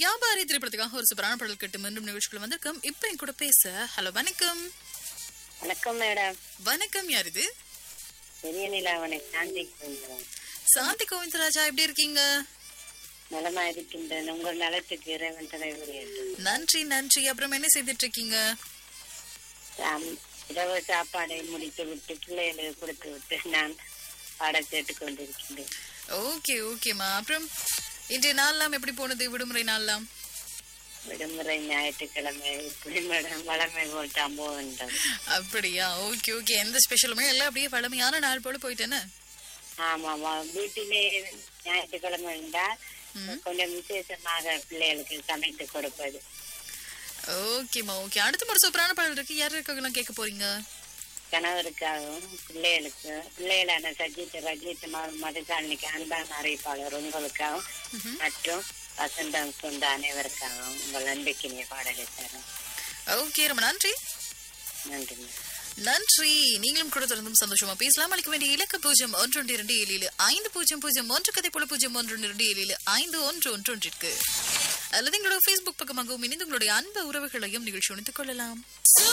வியாபாரி திரைப்படத்துக்காக ஒரு சூப்பரான பாடல் கேட்டு மீண்டும் நிகழ்ச்சிக்குள்ள வந்திருக்கோம் இப்ப என் கூட பேச ஹலோ வணக்கம் வணக்கம் மேடம் வணக்கம் யார் இது பெரிய நிலாவனை சாந்தி பேசுறேன் சாந்தி கோவிந்தராஜா எப்படி இருக்கீங்க நலமா இருக்கின்றேன் உங்கள் நலத்துக்கு இறைவன் துணை புரியட்டும் நன்றி நன்றி அப்புறம் என்ன செய்துட்டு இருக்கீங்க சாம், இரவு சாப்பாடை முடித்து விட்டு பிள்ளைகளுக்கு கொடுத்து விட்டு நான் பாடம் கேட்டுக் கொண்டிருக்கின்றேன் ஓகே ஓகேம்மா அப்புறம் இன்றைய நாள்லாம் எப்படி போனது விடுமுறை நாள்லாம் விடுமுறை ஞாயிற்றுக்கிழமை இப்படி மேடம் வளமை போல் சம்பவம் அப்படியா ஓகே ஓகே எந்த ஸ்பெஷலுமே எல்லாம் அப்படியே பழமையான நாள் போல போயிட்டேன்னு ஆமாமா வீட்டிலே ஞாயிற்றுக்கிழமை இருந்தால் கொஞ்சம் விசேஷமாக பிள்ளைகளுக்கு சமைத்து கொடுப்பது ஓகேம்மா ஓகே அடுத்த ஒரு சூப்பரான பாடல் இருக்கு யார் இருக்காங்கலாம் கேட்க போறீங்க கணவருக்காகவும் பிள்ளைகளுக்கு பிள்ளைகளான சஜித் ரஜித் ம- மதுசாலினிக்கு அன்பான அறிவிப்பாளர் உங்களுக்காகவும் மற்றும் வசந்தம் சொந்த அனைவருக்காகவும் உங்கள் அன்பிக்கினிய பாடலை தரும் ஓகே ரொம்ப நன்றி நன்றி நன்றி நீங்களும் கூட தொடர்ந்தும் சந்தோஷமா பேசலாம் அளிக்க வேண்டிய இலக்கு பூஜ்ஜியம் ஒன்று ஒன்று இரண்டு ஏழில் ஐந்து பூஜ்ஜியம் பூஜ்ஜியம் ஒன்று கதை போல பூஜ்ஜியம் ஒன்று ஒன்று இரண்டு ஏழில் ஐந்து ஒன்று ஒன்று ஒன்றிற்கு அல்லது எங்களோட ஃபேஸ்புக் பக்கமாகவும் இணைந்து உங்களுடைய அன்பு உறவுகளையும் நிகழ்ச்சி உணித்துக் கொள்ளலாம்